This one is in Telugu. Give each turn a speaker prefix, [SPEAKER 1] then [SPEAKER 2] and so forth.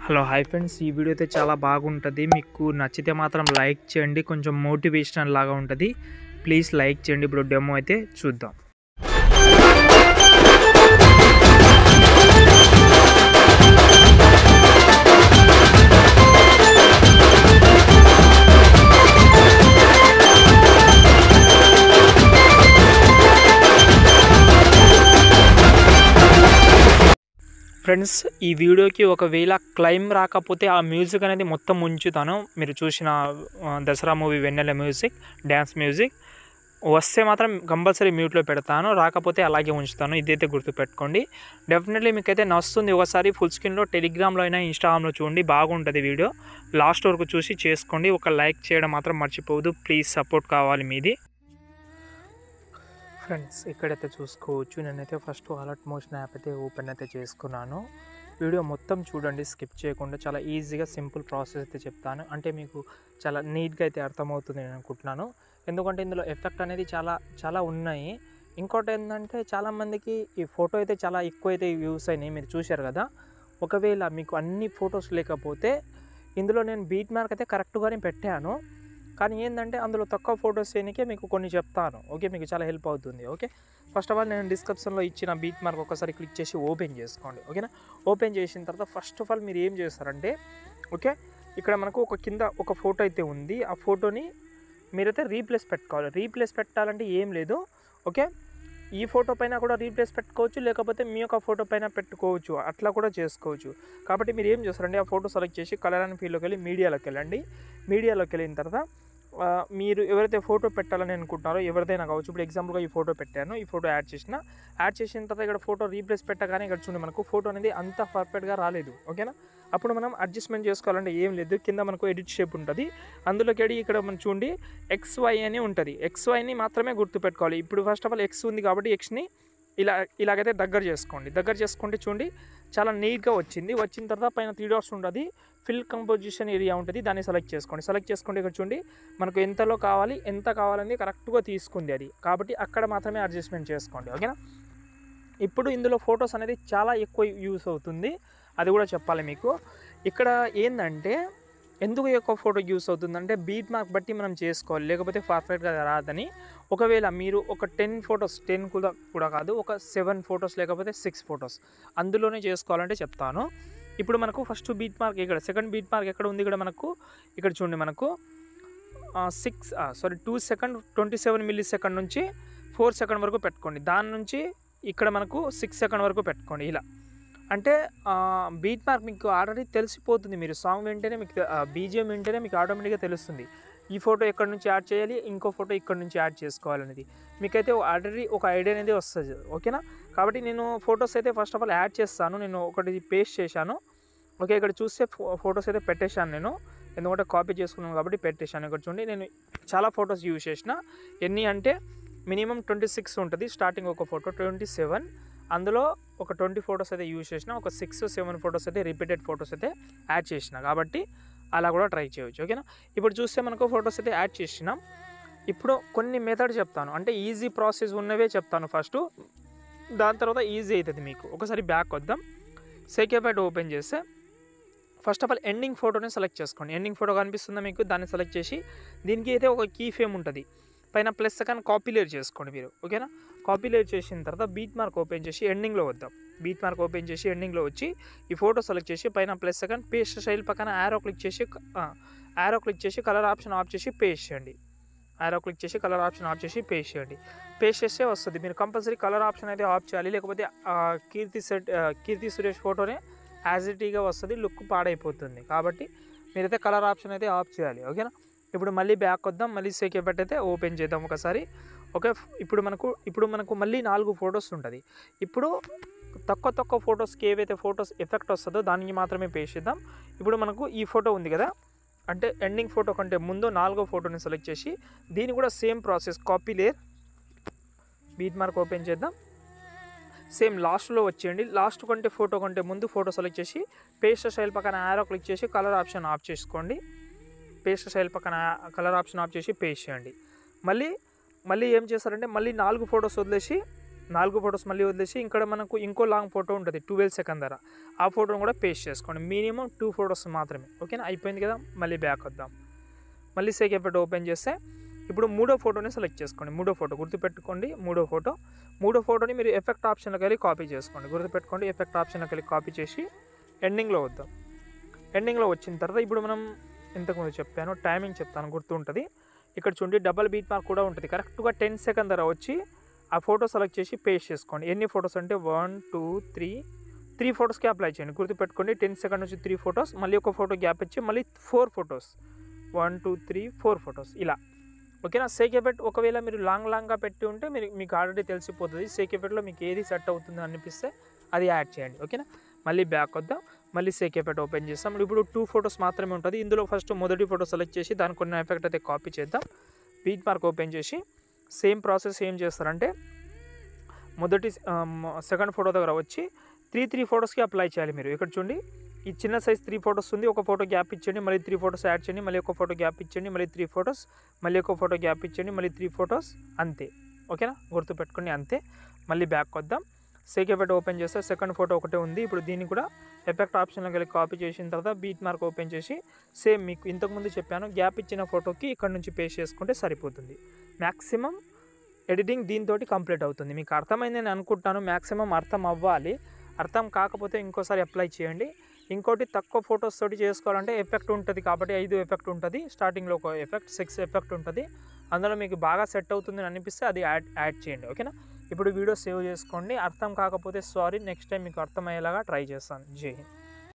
[SPEAKER 1] హలో హాయ్ ఫ్రెండ్స్ ఈ వీడియో అయితే చాలా బాగుంటుంది మీకు నచ్చితే మాత్రం లైక్ చేయండి కొంచెం మోటివేషనల్ లాగా ఉంటుంది ప్లీజ్ లైక్ చేయండి ఇప్పుడు డెమో అయితే చూద్దాం ఫ్రెండ్స్ ఈ వీడియోకి ఒకవేళ క్లైమ్ రాకపోతే ఆ మ్యూజిక్ అనేది మొత్తం ఉంచుతాను మీరు చూసిన ఆ, Dasara movie Vennela music dance music వస్తే మాత్రం కంపల్సరీ మ్యూట్లో పెడతాను రాకపోతే అలాగే ఉంచుతాను ఇదైతే గుర్తుపెట్టుకోండి డెఫినెట్లీ మీకైతే నచ్చుతుంది ఒకసారి ఫుల్ స్క్రీన్లో టెలిగ్రామ్లో అయినా ఇన్స్టాగ్రామ్లో చూడండి బాగుంటుంది వీడియో లాస్ట్ వరకు చూసి చేసుకోండి ఒక లైక్ చేయడం మాత్రం మర్చిపోవద్దు ప్లీజ్ సపోర్ట్ కావాలి మీది ఫ్రెండ్స్ ఇక్కడైతే చూసుకోవచ్చు నేనైతే ఫస్ట్ అలర్ట్ మోషన్ యాప్ అయితే ఓపెన్ అయితే చేసుకున్నాను వీడియో మొత్తం చూడండి స్కిప్ చేయకుండా చాలా ఈజీగా సింపుల్ ప్రాసెస్ అయితే చెప్తాను అంటే మీకు చాలా నీట్గా అయితే అర్థమవుతుంది నేను అనుకుంటున్నాను ఎందుకంటే ఇందులో ఎఫెక్ట్ అనేది చాలా చాలా ఉన్నాయి ఇంకోటి ఏంటంటే చాలామందికి ఈ ఫోటో అయితే చాలా ఎక్కువ అయితే యూస్ అయినాయి మీరు చూశారు కదా ఒకవేళ మీకు అన్ని ఫొటోస్ లేకపోతే ఇందులో నేను బీట్ మార్క్ అయితే కరెక్ట్గానే పెట్టాను కానీ ఏంటంటే అందులో తక్కువ ఫొటోస్ చేయడానికే మీకు కొన్ని చెప్తాను ఓకే మీకు చాలా హెల్ప్ అవుతుంది ఓకే ఫస్ట్ ఆఫ్ ఆల్ నేను డిస్క్రిప్షన్లో ఇచ్చిన బీట్ మార్క్ ఒకసారి క్లిక్ చేసి ఓపెన్ చేసుకోండి ఓకేనా ఓపెన్ చేసిన తర్వాత ఫస్ట్ ఆఫ్ ఆల్ మీరు ఏం చేస్తారంటే ఓకే ఇక్కడ మనకు ఒక కింద ఒక ఫోటో అయితే ఉంది ఆ ఫోటోని మీరైతే రీప్లేస్ పెట్టుకోవాలి రీప్లేస్ పెట్టాలంటే ఏం లేదు ఓకే ఈ ఫోటో పైన కూడా రీప్లేస్ పెట్టుకోవచ్చు లేకపోతే మీ యొక్క ఫోటో పైన పెట్టుకోవచ్చు అట్లా కూడా చేసుకోవచ్చు కాబట్టి మీరు ఏం చేస్తారంటే ఆ ఫోటో సెలెక్ట్ చేసి కలర్ అండ్ ఫీల్డ్లోకి వెళ్ళి మీడియాలోకి వెళ్ళండి మీడియాలోకి వెళ్ళిన తర్వాత ఆ, మీరు ఎవరైతే ఫోటో పెట్టాలని అనుకుంటున్నారో ఎవరిదైనా కావచ్చు ఇప్పుడు ఎగ్జాంపుల్గా ఈ ఫోటో పెట్టాను ఈ ఫోటో యాడ్ చేసిన యాడ్ చేసిన తర్వాత ఇక్కడ ఫోటో రీప్లేస్ పెట్టగానే ఇక్కడ చూడండి మనకు ఫోటో అనేది అంత పర్ఫెక్ట్గా రాలేదు ఓకేనా అప్పుడు మనం అడ్జస్ట్మెంట్ చేసుకోవాలంటే ఏం లేదు కింద మనకు ఎడిట్ షేప్ ఉంటుంది అందులోకి వెళ్ళి ఇక్కడ మనం చూడండి ఎక్స్ వై అని ఉంటుంది ఎక్స్ వైని మాత్రమే గుర్తుపెట్టుకోవాలి ఇప్పుడు ఫస్ట్ ఆఫ్ ఆల్ ఎక్స్ ఉంది కాబట్టి ఎక్స్ని ఇలా ఇలాగైతే దగ్గర చేసుకోండి దగ్గర చేసుకుంటే చూడండి చాలా నీట్గా వచ్చింది వచ్చిన తర్వాత పైన త్రీ డాట్స్ ఉంటుంది ఫిల్ కంపోజిషన్ ఏరియా ఉంటుంది దాన్ని సెలెక్ట్ చేసుకోండి సెలెక్ట్ చేసుకుంటే ఇక్కడ చూడండి మనకు ఎంతలో కావాలి ఎంత కావాలని కరెక్ట్గా తీసుకుంది అది కాబట్టి అక్కడ మాత్రమే అడ్జస్ట్మెంట్ చేసుకోండి ఓకేనా ఇప్పుడు ఇందులో ఫొటోస్ అనేది చాలా ఎక్కువ యూస్ అవుతుంది అది కూడా చెప్పాలి మీకు ఇక్కడ ఏంటంటే ఎందుకు ఎక్కువ ఫోటో యూస్ అవుతుందంటే బీట్ మార్క్ బట్టి మనం చేసుకోవాలి లేకపోతే పర్ఫెక్ట్గా రాదని ఒకవేళ మీరు ఒక టెన్ ఫొటోస్ టెన్ కూడా కూడా కాదు ఒక సెవెన్ ఫొటోస్ లేకపోతే సిక్స్ ఫొటోస్ అందులోనే చేసుకోవాలంటే చెప్తాను ఇప్పుడు మనకు ఫస్ట్ బీట్ మార్క్ ఇక్కడ సెకండ్ బీట్ మార్క్ ఎక్కడ ఉంది ఇక్కడ మనకు ఇక్కడ చూడండి మనకు six sorry two second twenty seven millisecond నుంచి ఫోర్ సెకండ్ వరకు పెట్టుకోండి దాని నుంచి ఇక్కడ మనకు సిక్స్ సెకండ్ వరకు పెట్టుకోండి ఇలా అంటే బీట్ మార్క్ మీకు ఆల్రెడీ తెలిసిపోతుంది మీరు సాంగ్ వింటేనే మీకు బీజిఎం వింటేనే మీకు ఆటోమేటిక్గా తెలుస్తుంది ఈ ఫోటో ఎక్కడి నుంచి యాడ్ చేయాలి ఇంకో ఫోటో ఇక్కడ నుంచి యాడ్ చేసుకోవాలనేది మీకైతే ఆల్రెడీ ఒక ఐడియా అనేది వస్తుంది ఓకేనా కాబట్టి నేను ఫొటోస్ అయితే ఫస్ట్ ఆఫ్ ఆల్ యాడ్ చేస్తాను నేను ఒకటి పేస్ట్ చేశాను ఓకే ఇక్కడ చూస్తే ఫొటోస్ అయితే పెట్టేశాను నేను ఎందుకంటే కాపీ చేసుకున్నాను కాబట్టి పెట్టేశాను ఇక్కడ చూడండి నేను చాలా ఫొటోస్ యూజ్ చేసిన ఎన్ని అంటే మినిమం ట్వంటీ సిక్స్ ఉంటుంది స్టార్టింగ్ ఒక ఫోటో ట్వంటీ సెవెన్ అందులో ఒక ట్వంటీ ఫొటోస్ అయితే యూజ్ చేసిన ఒక సిక్స్ సెవెన్ ఫొటోస్ అయితే రిపీటెడ్ ఫొటోస్ అయితే యాడ్ చేసిన కాబట్టి అలా కూడా ట్రై చేయవచ్చు ఓకేనా ఇప్పుడు చూస్తే మనకు ఫొటోస్ అయితే యాడ్ చేసినాం ఇప్పుడు కొన్ని మెథడ్ చెప్తాను అంటే ఈజీ ప్రాసెస్ ఉన్నవే చెప్తాను ఫస్ట్ దాని తర్వాత ఈజీ అవుతుంది మీకు ఒకసారి బ్యాక్ వద్దాం సెక్యూపైట్ ఓపెన్ చేస్తే ఫస్ట్ ఆఫ్ ఆల్ ఎండింగ్ ఫోటోని సెలెక్ట్ చేసుకోండి ఎండింగ్ ఫోటో కనిపిస్తుందా మీకు దాన్ని సెలెక్ట్ చేసి దీనికి అయితే ఒక కీ ఫేమ్ ఉంటుంది పైన ప్లస్ సెకండ్ కాపీ లేర్ చేసుకోండి మీరు ఓకేనా కాపీ లేర్ చేసిన తర్వాత బీట్ మార్క్ ఓపెన్ చేసి ఎండింగ్లో వద్దాం బీట్ మార్క్ ఓపెన్ చేసి ఎండింగ్లో వచ్చి ఈ ఫోటో సెలెక్ట్ చేసి పైన ప్లస్ సెకండ్ పేస్ట్ స్టైల్ పక్కన యారో క్లిక్ చేసి యారో క్లిక్ చేసి కలర్ ఆప్షన్ ఆఫ్ చేసి పేస్ట్ చేయండి యారో క్లిక్ చేసి కలర్ ఆప్షన్ ఆఫ్ చేసి పేస్ట్ చేయండి పేస్ట్ చేస్తే వస్తుంది మీరు కంపల్సరీ కలర్ ఆప్షన్ అయితే ఆఫ్ చేయాలి లేకపోతే ఆ, కీర్తి సెట్ ఆ, కీర్తి సురేష్ ఫోటోనే యాజ్ ఇట్ ఈగా వస్తుంది లుక్ పాడైపోతుంది కాబట్టి మీరైతే కలర్ ఆప్షన్ అయితే ఆఫ్ చేయాలి ఓకేనా ఇప్పుడు మళ్ళీ బ్యాక్ వద్దాం మళ్ళీ సేక్ ఎఫెక్ట్ అయితే ఓపెన్ చేద్దాం ఒకసారి ఓకే ఇప్పుడు మనకు ఇప్పుడు మనకు మళ్ళీ నాలుగు ఫొటోస్ ఉంటుంది ఇప్పుడు తక్కువ తక్కువ ఫొటోస్కి ఏవైతే ఫొటోస్ ఎఫెక్ట్ వస్తుందో దానికి మాత్రమే పేస్ట్ చేద్దాం ఇప్పుడు మనకు ఈ ఫోటో ఉంది కదా అంటే ఎండింగ్ ఫోటో కంటే ముందు నాలుగో ఫోటోని సెలెక్ట్ చేసి దీన్ని కూడా same process copy layer beat mark open చేద్దాం సేమ్ లాస్ట్లో వచ్చేయండి లాస్ట్ కంటే ఫోటో కంటే ముందు ఫోటో సెలెక్ట్ చేసి పేస్ట్ స్టైల్ పక్కన యారో క్లిక్ చేసి కలర్ ఆప్షన్ ఆఫ్ చేసుకోండి పేస్ట్ స్టైల్ పక్కన కలర్ ఆప్షన్ ఆఫ్ చేసి పేస్ట్ చేయండి మళ్ళీ మళ్ళీ ఏం చేస్తారంటే మళ్ళీ నాలుగు ఫొటోస్ వదిలేసి నాలుగు ఫొటోస్ మళ్ళీ వదిలేసి ఇక్కడ మనకు ఇంకో లాంగ్ ఫోటో ఉంటుంది ట్వెల్వ్ సెకండ్ ధర ఆ ఫోటోని కూడా పేస్ట్ చేసుకోండి మినిమం టూ ఫొటోస్ మాత్రమే ఓకేనా అయిపోయింది కదా మళ్ళీ బ్యాక్ వద్దాం మళ్ళీ సేక్ ఎఫెక్ట్ ఓపెన్ చేస్తే ఇప్పుడు మూడో ఫోటోని సెలెక్ట్ చేసుకోండి మూడో ఫోటో గుర్తుపెట్టుకోండి మూడో ఫోటో మూడో ఫోటోని మీరు ఎఫెక్ట్ ఆప్షన్లోకి వెళ్ళి కాపీ చేసుకోండి గుర్తుపెట్టుకోండి ఎఫెక్ట్ ఆప్షన్లోకి వెళ్ళి కాపీ చేసి ఎండింగ్లో వద్దాం ఎండింగ్లో వచ్చిన తర్వాత ఇప్పుడు మనం ఇంతకుముందు చెప్పాను టైమింగ్ చెప్తాను గుర్తు ఉంటుంది ఇక్కడ చూడండి డబల్ బీట్ మార్క్ కూడా ఉంటుంది కరెక్ట్గా టెన్ సెకండ్ ధర వచ్చి ఆ ఫోటో సెలెక్ట్ చేసి పేస్ట్ చేసుకోండి ఎన్ని ఫొటోస్ అంటే వన్ టూ త్రీ త్రీ ఫొటోస్కి అప్లై చేయండి గుర్తుపెట్టుకోండి టెన్ సెకండ్ నుంచి త్రీ ఫొటోస్ మళ్ళీ ఒక ఫోటో గ్యాప్ ఇచ్చి మళ్ళీ four photos one two three four photos ఇలా ఓకేనా సేక్ ఎఫెక్ట్ ఒకవేళ మీరు లాంగ్ లాంగ్గా పెట్టి ఉంటే మీరు మీకు ఆల్రెడీ తెలిసిపోతుంది సేక్ ఎఫెక్ట్లో మీకు ఏది సెట్ అవుతుంది అనిపిస్తే అది యాడ్ చేయండి ఓకేనా మళ్ళీ బ్యాక్ వద్దాం మళ్ళీ సేక్ ఎఫెక్ట్ ఓపెన్ చేస్తాం ఇప్పుడు టూ ఫొటోస్ మాత్రమే ఉంటుంది ఇందులో ఫస్ట్ మొదటి ఫోటో సెలెక్ట్ చేసి దానికి కొన్ని ఎఫెక్ట్ అయితే కాపీ చేద్దాం బీట్ మార్క్ ఓపెన్ చేసి సేమ్ ప్రాసెస్ ఏం చేస్తారంటే మొదటి సెకండ్ ఫోటో దగ్గర వచ్చి త్రీ త్రీ ఫొటోస్కి అప్లై చేయాలి మీరు ఇక్కడ చూడండి ఈ చిన్న సైజ్ త్రీ ఫొటోస్ ఉంది ఒక ఫోటో గ్యాప్ ఇచ్చండి మళ్ళీ త్రీ ఫొటోస్ యాడ్ చేయండి మళ్ళీ ఒక ఫోటో గ్యాప్ ఇచ్చండి మళ్ళీ త్రీ ఫొటోస్ మళ్ళీ ఒక ఫోటో గ్యాప్ ఇచ్చండి మళ్ళీ త్రీ ఫొటోస్ అంతే ఓకేనా గుర్తుపెట్టుకోండి అంతే మళ్ళీ బ్యాక్ వద్దాం సేక్ ఎఫెక్ట్ ఓపెన్ చేస్తే సెకండ్ ఫోటో ఒకటే ఉంది ఇప్పుడు దీన్ని కూడా ఎఫెక్ట్ ఆప్షన్లోకి వెళ్ళి కాపీ చేసిన తర్వాత బీట్ మార్క్ ఓపెన్ చేసి సేమ్ మీకు ఇంతకుముందు చెప్పాను గ్యాప్ ఇచ్చిన ఫోటోకి ఇక్కడ నుంచి పేస్ట్ చేసుకుంటే సరిపోతుంది మ్యాక్సిమం ఎడిటింగ్ దీంతో కంప్లీట్ అవుతుంది మీకు అర్థమైంది నేను అనుకుంటాను మ్యాక్సిమం అర్థం అవ్వాలి అర్థం కాకపోతే ఇంకోసారి అప్లై చేయండి ఇంకోటి తక్కువ ఫొటోస్ తోటి చేసుకోవాలంటే ఎఫెక్ట్ ఉంటుంది కాబట్టి ఐదు ఎఫెక్ట్ ఉంటుంది స్టార్టింగ్లో ఒక ఎఫెక్ట్ సిక్స్ ఎఫెక్ట్ ఉంటుంది అందులో మీకు బాగా సెట్ అవుతుంది అని అనిపిస్తే అది యాడ్ యాడ్ చేయండి ఓకేనా ఇప్పుడు వీడియో సేవ్ చేసుకోండి అర్థం కాకపోతే సారీ నెక్స్ట్ టైం మీకు అర్థమయ్యేలాగా ట్రై చేస్తాను జై హింద్